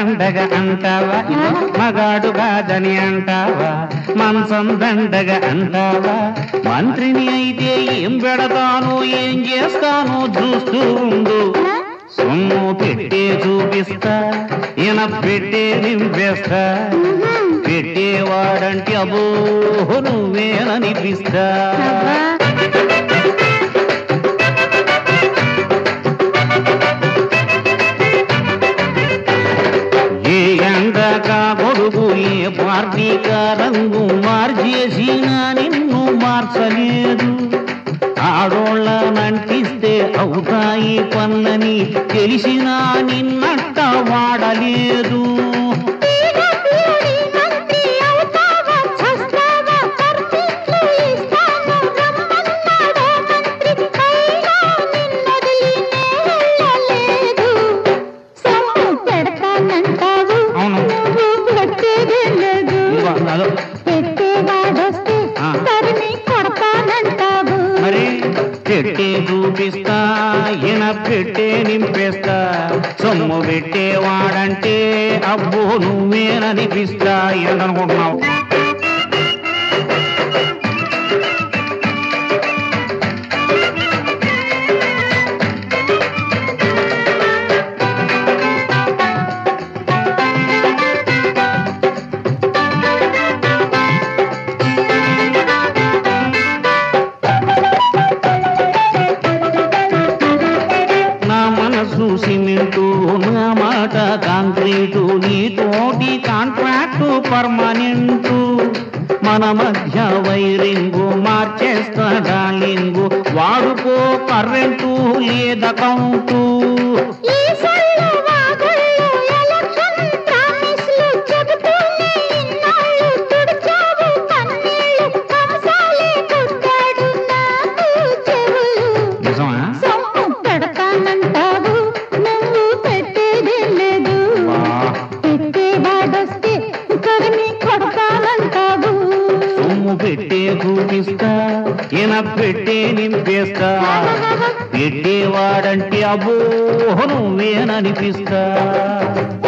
దండగా అంటావా మగాడు కాదని అంటావా మంచం దండగా అంటావా మంత్రిని అయితే ఏం పెడతాను ఏం చేస్తాను చూస్తూ ఉండు సొమ్ము పెట్టే చూపిస్తా ఈయన పెట్టే నింపేస్తా పెట్టేవాడంటే అబో నువ్వేననిపిస్తా అబ్బా. ఏ ఎండక కొడుకు ఏ పార్టీక రంగు మార్చేసినా నిన్ను మార్చలేదు ఆడోళ్ళనంటిస్తే అవుతాయి పన్నని తెలిసినా నిన్నట్ట వాడలేదు తీగ తీయని మంత్రి అవుతావా, చస్తావా, పర్మిట్లు ఇస్తాను, రమ్మన్నాడా మంత్రి, అయినా నిన్నొదిలి నే వెళ్ళలేదు. సొమ్ము పెడతానంటావు, అవును. నువ్వు పెట్టేదే లేదు. ఇదిగో, అదో. పెట్టేవాడొస్తే ఆ. తరిమి కొడతానంటావు. మరి పెట్టే చూపిస్తా ఈయన పెట్టే నింపేస్తా సొమ్ము పెట్టేవాడంటే అబ్బో నువ్వేననిపిస్తా ఏంటనుకుంటున్నావు నా మనసు సిమెంటు నా మాట కాంక్రీటు నీతోటి కాంట్రాక్టు పర్మనెంటు మన మధ్య వైరింగు మార్చేస్తా డార్లింగు వాడుకో కరెంటు లేదకౌంటు ఈ సొల్లు వాగుళ్ళు, ఎలక్షన్ ప్రామిస్లు చెబుతూనే ఇన్నాళ్ళు తుడిచావు కన్నీళ్ళు, కంసాలే కొట్టాడు నాకు చెవులు. నిజమా సొమ్ము పెడతానంటావు, నువ్వు పెట్టేదే లేదు. వా. పెట్టేవాడొస్తే తరిమి కొడతానంటావు. సొమ్ము పెట్టే చూపిస్తా ఈయన పెట్టే నింపేస్తా పెట్టేవాడంటే అబ్బో నువ్వేననిపిస్తా